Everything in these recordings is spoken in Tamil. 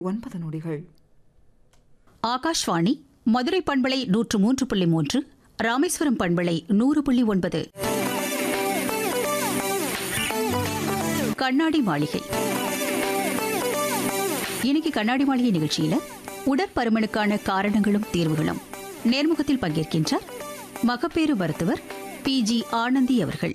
ஒன்பது நொடிகள் ஆகாஷ்வாணி மதுரை பண்பலை நூற்று மூன்று புள்ளி மூன்று ராமேஸ்வரம் பண்பலை நூறு புள்ளி ஒன்பது கண்ணாடி மாளிகை இன்னைக்கு கண்ணாடி மாளிகை நிகழ்ச்சியில உடற்பருமனுக்கான காரணங்களும் தீர்வுகளும் நேர்முகத்தில் பங்கேற்கின்றார் மகப்பேறு மருத்துவர் பி ஜி ஆனந்தி அவர்கள்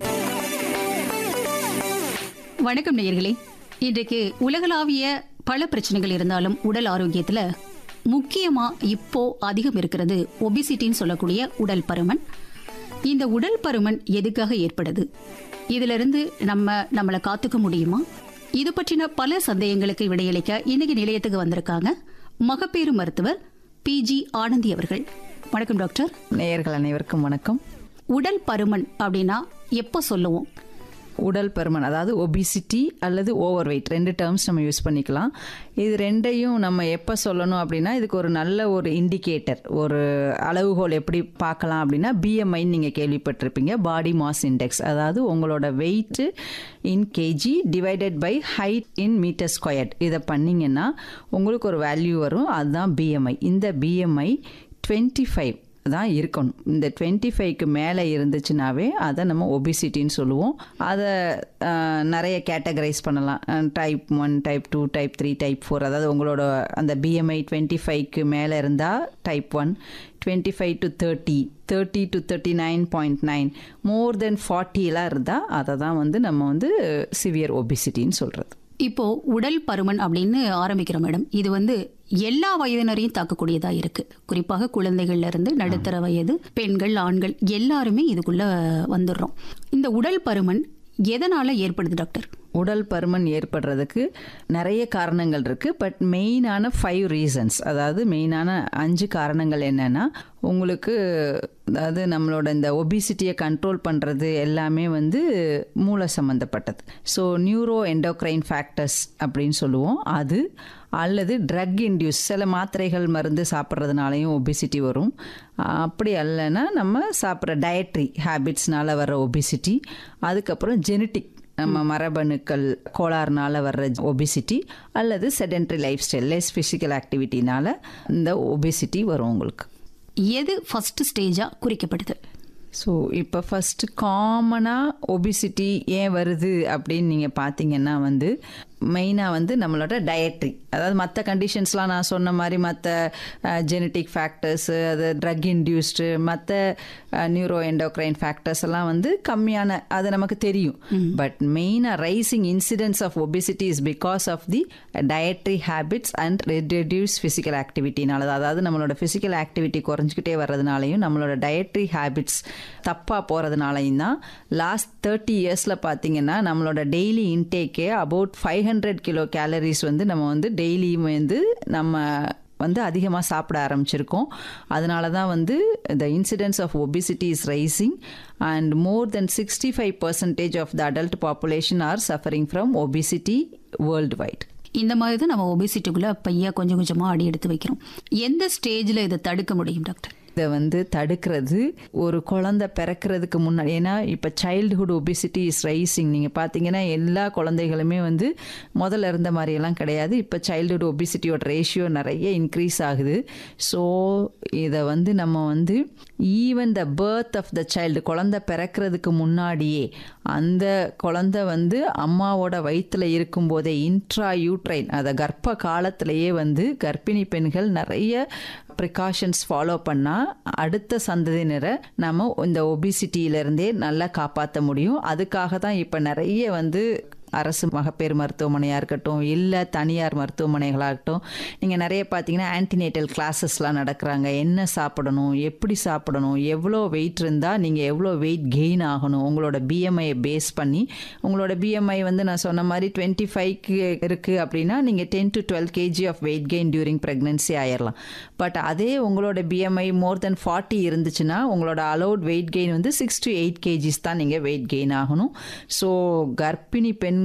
வணக்கம் நேயர்களே இன்றைக்கு உலகளாவிய பல பிரச்சனைகள் இருந்தாலும் உடல் ஆரோக்கியத்துல முக்கியமா இப்போ அதிகம் இருக்கிறது ஒபிசிட்டின்னு சொல்லக்கூடிய உடல் பருமன் இந்த உடல் பருமன் எதுக்காக ஏற்படுது இதுல இருந்து நம்ம நம்மளை காத்துக்க முடியுமா இது பற்றின பல சந்தேகங்களுக்கு விடையளிக்க இன்னைக்கு நிலையத்துக்கு வந்திருக்காங்க மகப்பேறு மருத்துவர் பி ஜி ஆனந்தி அவர்கள் வணக்கம் டாக்டர் நேயர்கள் அனைவருக்கும் வணக்கம் உடல் பருமன் அப்படின்னா எப்போ சொல்லுவோம் உடல் பருமன் அதாவது ஒபிசிட்டி அல்லது ஓவர் வெயிட் ரெண்டு டேர்ம்ஸ் நம்ம யூஸ் பண்ணிக்கலாம் இது ரெண்டையும் நம்ம எப்போ சொல்லணும் அப்படின்னா இதுக்கு ஒரு நல்ல ஒரு இண்டிகேட்டர் ஒரு அளவுகோல் எப்படி பார்க்கலாம் அப்படின்னா பிஎம்ஐன்னு நீங்கள் கேள்விப்பட்டிருப்பீங்க பாடி மாஸ் இண்டெக்ஸ் அதாவது உங்களோட weight in KG divided by height in metre squared இதை பண்ணிங்கன்னா உங்களுக்கு ஒரு வேல்யூ வரும் அதுதான் பிஎம்ஐ இந்த பிஎம்ஐ டுவெண்ட்டி ஃபைவ் தான் இருக்கணும் இந்த டுவெண்ட்டி ஃபைவ்க்கு மேலே இருந்துச்சுனாவே அதை நம்ம ஒபிசிட்டின்னு சொல்லுவோம் அதை ஆஹ், நிறைய கேட்டகரைஸ் பண்ணலாம் type one type two type three type four அதாவது உங்களோட அந்த பிஎம்ஐ டுவெண்ட்டி ஃபைவ்க்கு மேலே இருந்தால் type one twenty five to thirty thirty to thirty nine point nine more than ஃபார்ட்டிலாம் இருந்தால் அதை தான் வந்து நம்ம வந்து சிவியர் ஒபிசிட்டின்னு சொல்கிறது இப்போ உடல் பருமன் அப்படின்னு ஆரம்பிக்கிறோம் மேடம் இது வந்து எல்லா வயதினரையும் தாக்கக்கூடியதா இருக்கு குறிப்பாக குழந்தைகள்ல இருந்து நடுத்தர வயது பெண்கள் ஆண்கள் எல்லாருமே இதுக்குள்ள வந்துடுறோம் இந்த உடல் பருமன் எதனால ஏற்படுது டாக்டர் உடல் பருமன் ஏற்படுறதுக்கு நிறைய காரணங்கள் இருக்குது பட் மெயினான ஃபைவ் ரீசன்ஸ் அதாவது மெயினான அஞ்சு காரணங்கள் என்னென்னா உங்களுக்கு அதாவது நம்மளோட இந்த ஒபிசிட்டியை கண்ட்ரோல் பண்ணுறது எல்லாமே வந்து மூளை சம்மந்தப்பட்டது ஸோ நியூரோ எண்டோக்ரைன் ஃபேக்டர்ஸ் அப்படின்னு சொல்லுவோம் அது அல்லது ட்ரக் இன்டியூஸ் சில மாத்திரைகள் மருந்து சாப்பிட்றதுனாலையும் ஒபிசிட்டி வரும் அப்படி அல்லனா நம்ம சாப்பிட்ற டயட்ரி ஹேபிட்ஸ்னால வர ஒபிசிட்டி அதுக்கப்புறம் ஜெனட்டிக் நம்ம மரபணுக்கள் கோளாறுனால வர்ற ஒபிசிட்டி அல்லது sedentary life style less physical ஆக்டிவிட்டினால இந்த ஒபிசிட்டி வரும் உங்களுக்கு எது ஃபர்ஸ்ட் ஸ்டேஜா குறிக்கப்படுது ஸோ இப்போ ஃபஸ்ட்டு காமனாக ஒபிசிட்டி ஏன் வருது அப்படின்னு நீங்கள் பார்த்தீங்கன்னா வந்து மெயினாக வந்து நம்மளோட டயட்ரி அதாவது மற்ற கண்டிஷன்ஸ்லாம் நான் சொன்ன மாதிரி மற்ற ஜெனட்டிக் ஃபேக்டர்ஸு அது ட்ரக் இன்டியூஸ்டு மற்ற நியூரோ எண்டோக்ரைன் ஃபேக்டர்ஸ் எல்லாம் வந்து கம்மியான அது நமக்கு தெரியும் பட் மெயினாக rising incidence of obesity is because of the dietary habits and reduce physical ஆக்டிவிட்டினால அதாவது நம்மளோட ஃபிசிக்கல் ஆக்டிவிட்டி குறைஞ்சிக்கிட்டே வர்றதுனாலையும் நம்மளோட டயட்ரி ஹேபிட்ஸ் தப்பாக போகிறதுனாலையும் தான் லாஸ்ட் தேர்ட்டி இயர்ஸில் பார்த்தீங்கன்னா நம்மளோட டெய்லி இன்டேக்கே about five hundred kilo calories வந்து நம்ம வந்து டெய்லியும் வந்து நம்ம வந்து அதிகமாக சாப்பிட ஆரம்பிச்சிருக்கோம் அதனால தான் வந்து the incidence of obesity is rising and more than sixty five percentage of the adult population are suffering from obesity worldwide இந்த மாதிரி தான் நம்ம ஒபிசிட்டிக்குள்ள பையா கொஞ்சம் கொஞ்சமா அடி எடுத்து வைக்கிறோம் எந்த ஸ்டேஜ்ல இதை தடுக்க முடியும் டாக்டர் இதை வந்து தடுக்கிறது ஒரு குழந்தை பிறக்கிறதுக்கு முன்னாடி ஏன்னா இப்போ சைல்டுஹுட் ஒபிசிட்டி இஸ் ரைசிங் நீங்கள் பார்த்தீங்கன்னா எல்லா குழந்தைகளுமே வந்து முதல்ல இருந்த மாதிரியெல்லாம் கிடையாது இப்போ சைல்டுஹுட் ஒபிசிட்டியோட ரேஷியோ நிறைய இன்க்ரீஸ் ஆகுது ஸோ இதை வந்து நம்ம வந்து even the birth of the child குழந்தை பிறக்கிறதுக்கு முன்னாடியே அந்த குழந்தை வந்து அம்மாவோட வயிற்றில் இருக்கும்போதே இன்ட்ரா யூட்ரைன் அதை கர்ப்ப காலத்திலேயே வந்து கர்ப்பிணி பெண்கள் நிறைய ப்ரிகாஷன்ஸ் ஃபாலோ பண்ணால் அடுத்த சந்ததியினரை நம்ம இந்த ஒபிசிட்டியிலேருந்தே நல்லா காப்பாற்ற முடியும் அதுக்காக தான் இப்போ நிறைய வந்து அரசு மகப்பேறு மருத்துவமனையாக இருக்கட்டும் இல்லை தனியார் மருத்துவமனைகளாகட்டும் நீங்கள் நிறைய பார்த்தீங்கன்னா ஆன்டினேட்டல் கிளாஸஸ்லாம் நடக்கிறாங்க என்ன சாப்பிடணும் எப்படி சாப்பிடணும் எவ்வளோ வெயிட் இருந்தால் நீங்கள் எவ்வளோ வெயிட் கெயின் ஆகணும் உங்களோட பிஎம்ஐயை பேஸ் பண்ணி உங்களோட பிஎம்ஐ வந்து நான் சொன்ன மாதிரி டுவெண்ட்டி ஃபைவ்க்கு இருக்குது அப்படின்னா நீங்கள் ten to twelve KG of weight gain during pregnancy ஆயிடலாம் பட் அதே உங்களோட பிஎம்ஐ மோர் தென் ஃபார்ட்டி இருந்துச்சுன்னா உங்களோட அலௌட் வெயிட் கெயின் வந்து சிக்ஸ் டு எயிட் கேஜிஸ் தான் நீங்கள் வெயிட் கெயின் ஆகணும் ஸோ கர்ப்பிணி பெண்கள்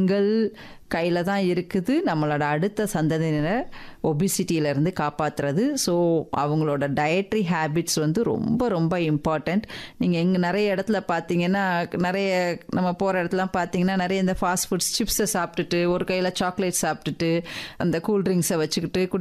எங்கள் கையில் தான் இருக்குது நம்மளோட அடுத்த சந்ததியினரை ஒபிசிட்டியிலேருந்து காப்பாற்றுறது ஸோ அவங்களோட டயட்ரி ஹேபிட்ஸ் வந்து ரொம்ப ரொம்ப இம்பார்ட்டண்ட் நீங்கள் எங்கே நிறைய இடத்துல பார்த்தீங்கன்னா நிறைய நம்ம போகிற இடத்துலாம் பார்த்தீங்கன்னா நிறைய இந்த ஃபாஸ்ட் ஃபுட்ஸ் சிப்ஸை சாப்பிட்டுட்டு ஒரு கையில் சாக்லேட் சாப்பிட்டுட்டு அந்த கூல் ட்ரிங்க்ஸை வச்சுக்கிட்டு